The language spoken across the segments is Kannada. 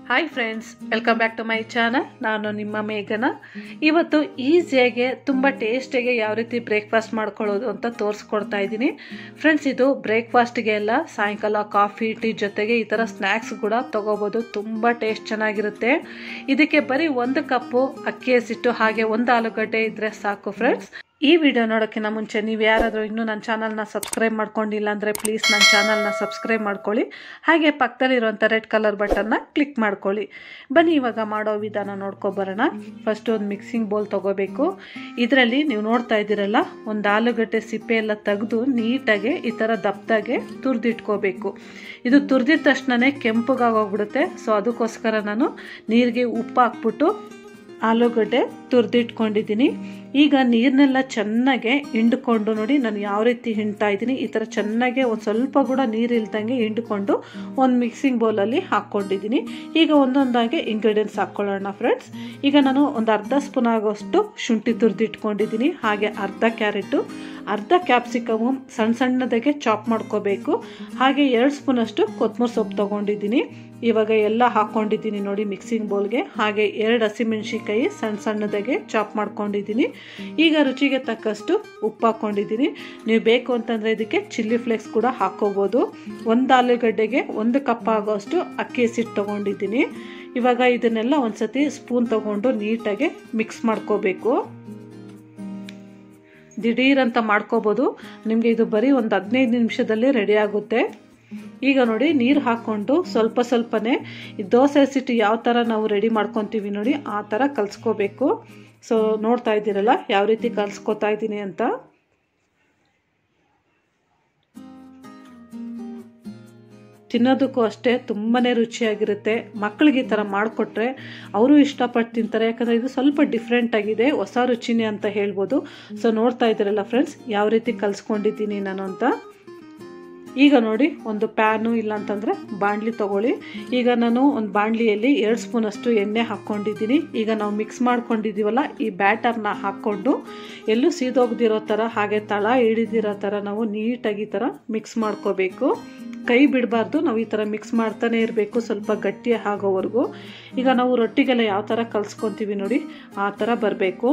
hi friends welcome back to my channel ನಾನು ನಿಮ್ಮ ಮೇಘನ ಇವತ್ತು ಈಸಿಯಾಗಿ ತುಂಬ ಟೇಸ್ಟಿಗೆ ಯಾವ ರೀತಿ ಬ್ರೇಕ್ಫಾಸ್ಟ್ ಮಾಡ್ಕೊಳ್ಳೋದು ಅಂತ ತೋರಿಸ್ಕೊಡ್ತಾ ಇದ್ದೀನಿ ಫ್ರೆಂಡ್ಸ್ ಇದು ಬ್ರೇಕ್ಫಾಸ್ಟ್ಗೆ ಎಲ್ಲ ಸಾಯಂಕಾಲ ಕಾಫಿ ಟೀ ಜೊತೆಗೆ ಈ ಥರ ಸ್ನ್ಯಾಕ್ಸ್ ಕೂಡ ತೊಗೋಬೋದು ತುಂಬ ಟೇಸ್ಟ್ ಚೆನ್ನಾಗಿರುತ್ತೆ ಇದಕ್ಕೆ ಬರೀ ಒಂದು ಕಪ್ಪು ಅಕ್ಕಿ ಹಸಿಟ್ಟು ಹಾಗೆ ಒಂದು ಆಲೂಗಡ್ಡೆ ಇದ್ದರೆ ಸಾಕು ಫ್ರೆಂಡ್ಸ್ ಈ ವಿಡಿಯೋ ನೋಡೋಕ್ಕಿಂತ ಮುಂಚೆ ನೀವು ಯಾರಾದರೂ ಇನ್ನೂ ನನ್ನ ಚಾನಲ್ನ ಸಬ್ಸ್ಕ್ರೈಬ್ ಮಾಡ್ಕೊಂಡಿಲ್ಲ ಅಂದರೆ ಪ್ಲೀಸ್ ನನ್ನ ಚಾನಲ್ನ ಸಬ್ಸ್ಕ್ರೈಬ್ ಮಾಡ್ಕೊಳ್ಳಿ ಹಾಗೆ ಪಕ್ಕದಲ್ಲಿರುವಂಥ ರೆಡ್ ಕಲರ್ ಬಟನ್ನ ಕ್ಲಿಕ್ ಮಾಡ್ಕೊಳ್ಳಿ ಬನ್ನಿ ಇವಾಗ ಮಾಡೋ ವಿಧಾನ ನೋಡ್ಕೊಬರೋಣ ಫಸ್ಟ್ ಒಂದು ಮಿಕ್ಸಿಂಗ್ ಬೌಲ್ ತೊಗೋಬೇಕು ಇದರಲ್ಲಿ ನೀವು ನೋಡ್ತಾ ಇದ್ದೀರಲ್ಲ ಒಂದು ಆಲೂಗಡ್ಡೆ ಸಿಪ್ಪೆ ಎಲ್ಲ ತೆಗೆದು ನೀಟಾಗಿ ಈ ಥರ ದಪ್ಪದಾಗೆ ತುರಿದಿಟ್ಕೋಬೇಕು ಇದು ತುರಿದಿದ ತಕ್ಷಣವೇ ಕೆಂಪಗಾಗೋಗ್ಬಿಡುತ್ತೆ ಸೊ ಅದಕ್ಕೋಸ್ಕರ ನಾನು ನೀರಿಗೆ ಉಪ್ಪು ಹಾಕ್ಬಿಟ್ಟು ಆಲೂಗಡ್ಡೆ ತುರಿದಿಟ್ಕೊಂಡಿದ್ದೀನಿ ಈಗ ನೀರನ್ನೆಲ್ಲ ಚೆನ್ನಾಗೆ ಹಿಂಡ್ಕೊಂಡು ನೋಡಿ ನಾನು ಯಾವ ರೀತಿ ಹಿಂಡ್ತಾ ಇದ್ದೀನಿ ಈ ಥರ ಚೆನ್ನಾಗೆ ಒಂದು ಸ್ವಲ್ಪ ಕೂಡ ನೀರು ಇಲ್ದಂಗೆ ಹಿಂಡ್ಕೊಂಡು ಒಂದು ಮಿಕ್ಸಿಂಗ್ ಬೌಲಲ್ಲಿ ಹಾಕ್ಕೊಂಡಿದ್ದೀನಿ ಈಗ ಒಂದೊಂದಾಗಿ ಇಂಗ್ರೀಡಿಯೆಂಟ್ಸ್ ಹಾಕ್ಕೊಳ್ಳೋಣ ಫ್ರೆಂಡ್ಸ್ ಈಗ ನಾನು ಒಂದು ಅರ್ಧ ಸ್ಪೂನ್ ಆಗೋಷ್ಟು ಶುಂಠಿ ತುರಿದಿಟ್ಕೊಂಡಿದ್ದೀನಿ ಹಾಗೆ ಅರ್ಧ ಕ್ಯಾರೆಟು ಅರ್ಧ ಕ್ಯಾಪ್ಸಿಕಮು ಸಣ್ಣ ಸಣ್ಣದಾಗೆ ಚಾಪ್ ಮಾಡ್ಕೋಬೇಕು ಹಾಗೆ ಎರಡು ಸ್ಪೂನಷ್ಟು ಕೊತ್ತಂಬರಿ ಸೊಪ್ಪು ತೊಗೊಂಡಿದ್ದೀನಿ ಇವಾಗ ಎಲ್ಲ ಹಾಕ್ಕೊಂಡಿದ್ದೀನಿ ನೋಡಿ ಮಿಕ್ಸಿಂಗ್ ಬೌಲ್ಗೆ ಹಾಗೆ ಎರಡು ಹಸಿಮೆಣ್ಸಿನ್ಕಾಯಿ ಸಣ್ಣ ಸಣ್ಣದಾಗೆ ಚಾಪ್ ಮಾಡ್ಕೊಂಡಿದ್ದೀನಿ ಈಗ ರುಚಿಗೆ ತಕ್ಕಷ್ಟು ಉಪ್ಪು ಹಾಕ್ಕೊಂಡಿದ್ದೀನಿ ನೀವು ಬೇಕು ಅಂತಂದರೆ ಇದಕ್ಕೆ ಚಿಲ್ಲಿ ಫ್ಲೇಕ್ಸ್ ಕೂಡ ಹಾಕ್ಕೋಬೋದು ಒಂದು ಆಲೂಗಡ್ಡೆಗೆ ಒಂದು ಕಪ್ ಆಗೋಷ್ಟು ಅಕ್ಕಿ ಹಸಿಟ್ಟು ತೊಗೊಂಡಿದ್ದೀನಿ ಇವಾಗ ಇದನ್ನೆಲ್ಲ ಒಂದು ಸತಿ ಸ್ಪೂನ್ ತೊಗೊಂಡು ನೀಟಾಗಿ ಮಿಕ್ಸ್ ಮಾಡ್ಕೋಬೇಕು ದಿಢೀರಂತ ಮಾಡ್ಕೋಬೋದು ನಿಮಗೆ ಇದು ಬರೀ ಒಂದು ಹದಿನೈದು ನಿಮಿಷದಲ್ಲಿ ರೆಡಿ ಆಗುತ್ತೆ ಈಗ ನೋಡಿ ನೀರು ಹಾಕ್ಕೊಂಡು ಸ್ವಲ್ಪ ಸ್ವಲ್ಪನೇ ಈ ದೋಸೆ ಸಿಟ್ಟು ಯಾವ ಥರ ನಾವು ರೆಡಿ ಮಾಡ್ಕೊತೀವಿ ನೋಡಿ ಆ ಥರ ಕಲಿಸ್ಕೋಬೇಕು ಸೊ ನೋಡ್ತಾ ಇದ್ದೀರಲ್ಲ ಯಾವ ರೀತಿ ಕಲಿಸ್ಕೊತಾ ಇದ್ದೀನಿ ಅಂತ ತಿನ್ನೋದಕ್ಕೂ ಅಷ್ಟೇ ತುಂಬಾ ರುಚಿಯಾಗಿರುತ್ತೆ ಮಕ್ಕಳಿಗೆ ಈ ಥರ ಮಾಡಿಕೊಟ್ರೆ ಅವರು ಇಷ್ಟಪಟ್ಟು ತಿಂತಾರೆ ಯಾಕಂದರೆ ಇದು ಸ್ವಲ್ಪ ಡಿಫ್ರೆಂಟ್ ಆಗಿದೆ ಹೊಸ ರುಚಿನೇ ಅಂತ ಹೇಳ್ಬೋದು ಸೊ ನೋಡ್ತಾ ಇದ್ದೀರಲ್ಲ ಫ್ರೆಂಡ್ಸ್ ಯಾವ ರೀತಿ ಕಲಿಸ್ಕೊಂಡಿದ್ದೀನಿ ನಾನು ಅಂತ ಈಗ ನೋಡಿ ಒಂದು ಪ್ಯಾನು ಇಲ್ಲ ಅಂತಂದರೆ ಬಾಣಲಿ ತೊಗೊಳ್ಳಿ ಈಗ ನಾನು ಒಂದು ಬಾಣಲಿಯಲ್ಲಿ ಎರಡು ಸ್ಪೂನಷ್ಟು ಎಣ್ಣೆ ಹಾಕ್ಕೊಂಡಿದ್ದೀನಿ ಈಗ ನಾವು ಮಿಕ್ಸ್ ಮಾಡ್ಕೊಂಡಿದ್ದೀವಲ್ಲ ಈ ಬ್ಯಾಟರ್ನ ಹಾಕ್ಕೊಂಡು ಎಲ್ಲೂ ಸೀದೋಗ್ದಿರೋ ಥರ ಹಾಗೆ ತಳ ಹಿಡಿದಿರೋ ಥರ ನಾವು ನೀಟಾಗಿ ಈ ಥರ ಮಿಕ್ಸ್ ಮಾಡ್ಕೋಬೇಕು ಕೈ ಬಿಡಬಾರ್ದು ನಾವು ಈ ಥರ ಮಿಕ್ಸ್ ಮಾಡ್ತಾನೆ ಇರಬೇಕು ಸ್ವಲ್ಪ ಗಟ್ಟಿ ಆಗೋವರೆಗೂ ಈಗ ನಾವು ರೊಟ್ಟಿಗೆಲ್ಲ ಯಾವ ಥರ ಕಲಿಸ್ಕೊತೀವಿ ನೋಡಿ ಆ ಥರ ಬರಬೇಕು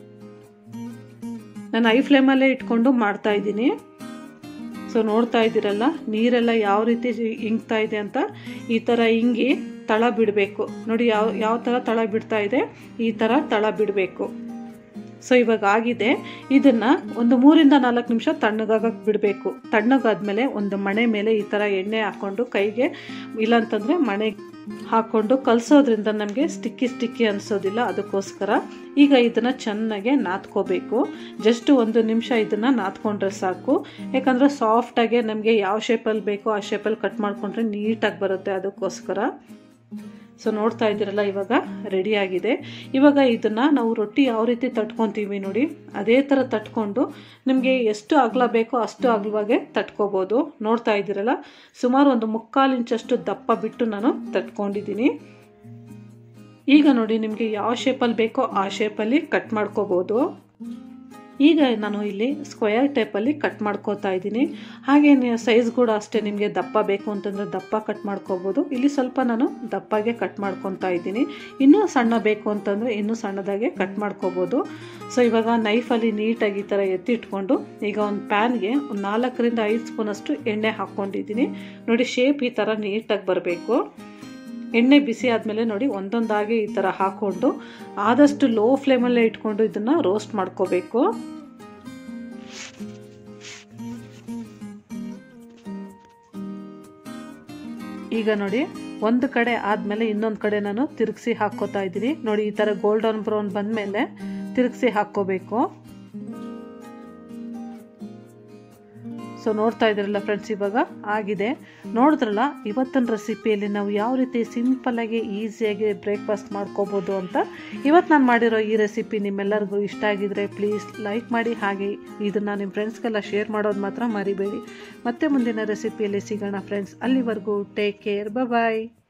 ನಾನು ಐ ಫ್ಲೇಮಲ್ಲೇ ಇಟ್ಕೊಂಡು ಮಾಡ್ತಾ ಇದ್ದೀನಿ ಸೊ ನೋಡ್ತಾ ಇದ್ದೀರಲ್ಲ ನೀರೆಲ್ಲ ಯಾವ ರೀತಿ ಇಂಗ್ತಾ ಇದೆ ಅಂತ ಈ ಥರ ಇಂಗಿ ತಳ ಬಿಡಬೇಕು ನೋಡಿ ಯಾವ ಯಾವ ಥರ ತಳ ಬಿಡ್ತಾ ಇದೆ ಈ ಥರ ತಳ ಬಿಡಬೇಕು ಸೊ ಇವಾಗ ಆಗಿದೆ ಇದನ್ನು ಒಂದು ಮೂರಿಂದ ನಾಲ್ಕು ನಿಮಿಷ ತಣ್ಣಗಾಗಕ್ಕೆ ಬಿಡಬೇಕು ತಣ್ಣಗಾದ್ಮೇಲೆ ಒಂದು ಮಣೆ ಮೇಲೆ ಈ ಥರ ಎಣ್ಣೆ ಹಾಕ್ಕೊಂಡು ಕೈಗೆ ಇಲ್ಲಾಂತಂದರೆ ಮಣೆ ಹಾಕ್ಕೊಂಡು ಕಲಸೋದ್ರಿಂದ ನಮಗೆ ಸ್ಟಿಕ್ಕಿ ಸ್ಟಿಕ್ಕಿ ಅನಿಸೋದಿಲ್ಲ ಅದಕ್ಕೋಸ್ಕರ ಈಗ ಇದನ್ನು ಚೆನ್ನಾಗೆ ನಾದ್ಕೋಬೇಕು ಜಸ್ಟ್ ಒಂದು ನಿಮಿಷ ಇದನ್ನು ನಾದ್ಕೊಂಡ್ರೆ ಸಾಕು ಯಾಕಂದರೆ ಸಾಫ್ಟಾಗೆ ನಮಗೆ ಯಾವ ಶೇಪಲ್ಲಿ ಬೇಕೋ ಆ ಶೇಪಲ್ಲಿ ಕಟ್ ಮಾಡಿಕೊಂಡ್ರೆ ನೀಟಾಗಿ ಬರುತ್ತೆ ಅದಕ್ಕೋಸ್ಕರ ಸೊ ನೋಡ್ತಾ ಇದ್ದೀರಲ್ಲ ಇವಾಗ ರೆಡಿಯಾಗಿದೆ ಇವಾಗ ಇದನ್ನು ನಾವು ರೊಟ್ಟಿ ಯಾವ ರೀತಿ ತಟ್ಕೊತೀವಿ ನೋಡಿ ಅದೇ ಥರ ತಟ್ಕೊಂಡು ನಿಮಗೆ ಎಷ್ಟು ಅಗಲ ಬೇಕೋ ಅಷ್ಟು ಅಗಲವಾಗೆ ತಟ್ಕೋಬೋದು ನೋಡ್ತಾ ಇದ್ದೀರಲ್ಲ ಸುಮಾರು ಒಂದು ಮುಕ್ಕಾಲು ಇಂಚಷ್ಟು ದಪ್ಪ ಬಿಟ್ಟು ನಾನು ತಟ್ಕೊಂಡಿದ್ದೀನಿ ಈಗ ನೋಡಿ ನಿಮಗೆ ಯಾವ ಶೇಪಲ್ಲಿ ಬೇಕೋ ಆ ಶೇಪಲ್ಲಿ ಕಟ್ ಮಾಡ್ಕೋಬೋದು ಈಗ ನಾನು ಇಲ್ಲಿ ಸ್ಕ್ವಯರ್ ಟೈಪಲ್ಲಿ ಕಟ್ ಮಾಡ್ಕೋತಾ ಇದ್ದೀನಿ ಹಾಗೆ ಸೈಜ್ ಕೂಡ ಅಷ್ಟೇ ನಿಮಗೆ ದಪ್ಪ ಬೇಕು ಅಂತಂದರೆ ದಪ್ಪ ಕಟ್ ಮಾಡ್ಕೋಬೋದು ಇಲ್ಲಿ ಸ್ವಲ್ಪ ನಾನು ದಪ್ಪಗೆ ಕಟ್ ಮಾಡ್ಕೊತಾ ಇದ್ದೀನಿ ಇನ್ನೂ ಸಣ್ಣ ಬೇಕು ಅಂತಂದರೆ ಇನ್ನೂ ಸಣ್ಣದಾಗೆ ಕಟ್ ಮಾಡ್ಕೋಬೋದು ಸೊ ಇವಾಗ ನೈಫಲ್ಲಿ ನೀಟಾಗಿ ಈ ಥರ ಎತ್ತಿಟ್ಕೊಂಡು ಈಗ ಒಂದು ಪ್ಯಾನ್ಗೆ ಒಂದು ನಾಲ್ಕರಿಂದ ಐದು ಸ್ಪೂನಷ್ಟು ಎಣ್ಣೆ ಹಾಕ್ಕೊಂಡಿದ್ದೀನಿ ನೋಡಿ ಶೇಪ್ ಈ ಥರ ನೀಟಾಗಿ ಬರಬೇಕು ಎಣ್ಣೆ ಬಿಸಿ ಆದಮೇಲೆ ನೋಡಿ ಒಂದೊಂದಾಗಿ ಈ ಥರ ಹಾಕ್ಕೊಂಡು ಆದಷ್ಟು ಲೋ ಫ್ಲೇಮಲ್ಲೇ ಇಟ್ಕೊಂಡು ಇದನ್ನು ರೋಸ್ಟ್ ಮಾಡ್ಕೋಬೇಕು ಈಗ ನೋಡಿ ಒಂದು ಕಡೆ ಆದಮೇಲೆ ಇನ್ನೊಂದು ಕಡೆ ನಾನು ತಿರುಗಿಸಿ ಹಾಕ್ಕೋತಾ ಇದ್ದೀನಿ ನೋಡಿ ಈ ಥರ ಗೋಲ್ಡನ್ ಬ್ರೌನ್ ಬಂದಮೇಲೆ ತಿರುಗಿಸಿ ಹಾಕ್ಕೋಬೇಕು ಸೊ ನೋಡ್ತಾ ಇದ್ರಲ್ಲ ಫ್ರೆಂಡ್ಸ್ ಇವಾಗ ಆಗಿದೆ ನೋಡಿದ್ರಲ್ಲ ಇವತ್ತಿನ ರೆಸಿಪಿಯಲ್ಲಿ ನಾವು ಯಾವ ರೀತಿ ಸಿಂಪಲ್ಲಾಗಿ ಈಸಿಯಾಗಿ ಬ್ರೇಕ್ಫಾಸ್ಟ್ ಮಾಡ್ಕೋಬೋದು ಅಂತ ಇವತ್ತು ನಾನು ಮಾಡಿರೋ ಈ ರೆಸಿಪಿ ನಿಮ್ಮೆಲ್ಲರಿಗೂ ಇಷ್ಟ ಆಗಿದ್ರೆ ಪ್ಲೀಸ್ ಲೈಕ್ ಮಾಡಿ ಹಾಗೆ ಇದನ್ನು ನಿಮ್ಮ ಫ್ರೆಂಡ್ಸ್ಗೆಲ್ಲ ಶೇರ್ ಮಾಡೋದು ಮಾತ್ರ ಮರಿಬೇಡಿ ಮತ್ತೆ ಮುಂದಿನ ರೆಸಿಪಿಯಲ್ಲಿ ಸಿಗೋಣ ಫ್ರೆಂಡ್ಸ್ ಅಲ್ಲಿವರೆಗೂ ಟೇಕ್ ಕೇರ್ ಬಾಯ್